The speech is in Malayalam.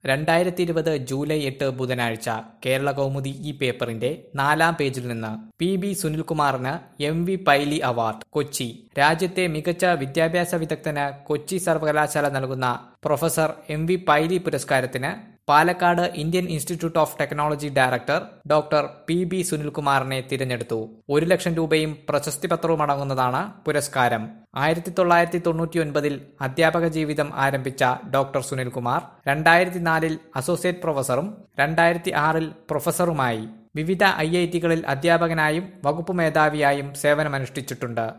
രണ്ടായിരത്തി ഇരുപത് ജൂലൈ എട്ട് ബുധനാഴ്ച കേരള കൗമുദി ഈ പേപ്പറിന്റെ നാലാം പേജിൽ നിന്ന് പി ബി സുനിൽകുമാറിന് M V Paily award Kochi രാജ്യത്തെ മികച്ച വിദ്യാഭ്യാസ വിദഗ്ധന് കൊച്ചി സർവകലാശാല നൽകുന്ന പ്രൊഫസർ എം വി പൈലി പുരസ്കാരത്തിന് Palakkad Indian institute of technology director doctor P B സുനിൽകുമാറിനെ തിരഞ്ഞെടുത്തു ഒരു ലക്ഷം രൂപയും പ്രശസ്തി പത്രവും അടങ്ങുന്നതാണ് പുരസ്കാരം ആയിരത്തി തൊള്ളായിരത്തി തൊണ്ണൂറ്റി ഒൻപതിൽ അധ്യാപക ജീവിതം ആരംഭിച്ച ഡോക്ടർ സുനിൽകുമാർ രണ്ടായിരത്തി നാലിൽ അസോസിയേറ്റ് പ്രൊഫസറും രണ്ടായിരത്തി ആറിൽ പ്രൊഫസറുമായി വിവിധ ഐ ഐ ടികളിൽ അധ്യാപകനായും വകുപ്പ് മേധാവിയായും സേവനമനുഷ്ഠിച്ചിട്ടുണ്ട്